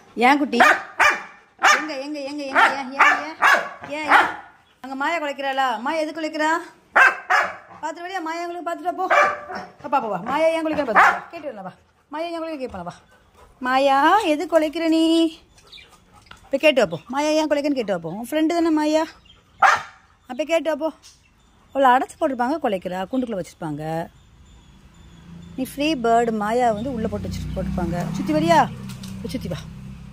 ஏன் குட்டி எங்க எங்க எங்க எங்க ஏன் ஏன் ஏன் ஏன் ஏன் அங்க மாயா குலைக்கிறாளா மாயா எது குலைக்கிறா பார்த்துட்டு வழியா மாயா உங்களுக்கு பார்த்துட்டு போ அப்பா பா வா மாயா ஏன் குலைக்கிற பார்த்து கேட்டு வரல வா மாயா ஏன் குலைக்க கேட்பா வா மாயா எது குலைக்கிற நீ இப்போ கேட்டு வைப்போம் மாயா ஏன் குலைக்கன்னு கேட்டு வைப்போம் உன் ஃப்ரெண்டு தானே மாயா அப்போ கேட்டு வைப்போம் அவ்வளோ அடைச்சி போட்டிருப்பாங்க குலைக்கிறா கூண்டுக்குள்ளே வச்சுருப்பாங்க நீ ஃப்ரீ பேர்டு மாயா வந்து உள்ளே போட்டு வச்சு போட்டிருப்பாங்க சுற்றி வரியா சுற்றி வா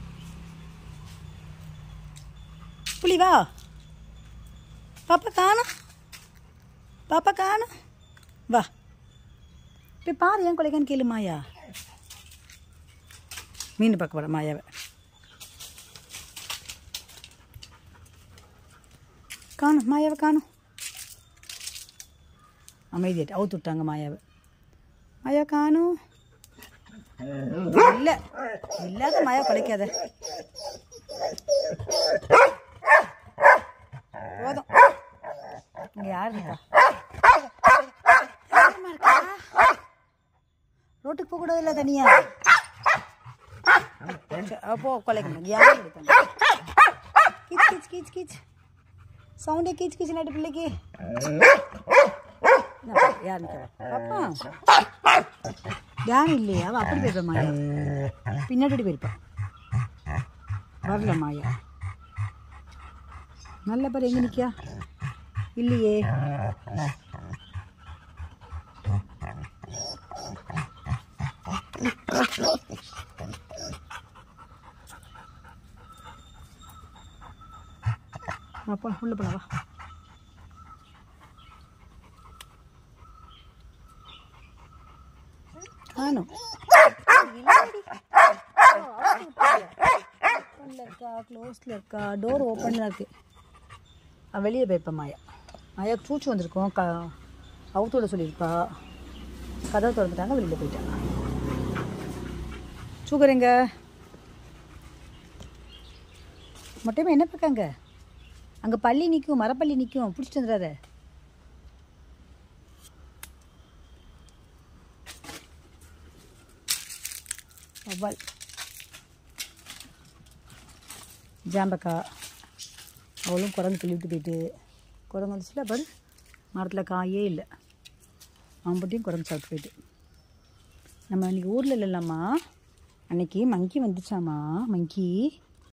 புலி வா பாப்பா காணும் பாப்பா காணும் வா போய் பாரு ஏன் கொலைக்கான்னு கேளு மாயா மீன் பார்க்க போட மாயாவை காணும் மாயாவை காணும் அமைதியாட்டு அவுத்து விட்டாங்க மாயாவை மாயா காணும் இல்லை இல்லாத மாயா கொலைக்காத போதும் இங்க யார் இருக்கா யாரும்மா இருக்கா ரோட்டுக்கு போக கூடாது இல்ல தனியா சரி, அப்போ கொலைக்கணும் யார் இருக்காங்க கீச் கீச் கீச் கீச் சவுண்டே கீச் கீச் நாட்டு பிள்ளைக்கு என்ன, யார் நிற்கிறா பாப்பா யாரும் இல்லையா அவ அப்படி போயிருப்பா மாயா பின்னாடி போயிருப்பா வரல மாயா நல்ல பேர் எங்க நிக்கா இல்லையே அப்பா உள்ள போலாம் வா காணும் ஓப்பனில் இருக்கா க்ளோஸில் இருக்கா டோர் ஓப்பனில் இருக்கு அவ வெளியே போய்ப்பேன் மாயா மாயா சூச்சு வந்திருக்கோம் க அவுத்தோட சொல்லியிருப்பா கதவை திறந்துட்டாங்க வெளியில் போயிட்டாங்க சூக்கருங்க மட்டுமே என்ன பார்க்காங்க அங்கே பள்ளி நிற்கும் மரப்பள்ளி நிற்கும் பிடிச்சிட்டு வந்துடாத வவ்வால் ஜாம்பக்காய் அவளும் குரங்கு கிள்ளிவிட்டு போயிட்டு குரங்கு வந்துச்சுல பாரு மரத்தில் காயே இல்லை ஆம்பட்டியும் குரங்கு சாப்பிட்டு போயிட்டு நம்ம அன்றைக்கி ஊரில் இல்லைல்லம்மா அன்னைக்கு மங்கி வந்துச்சாம்மா மங்கி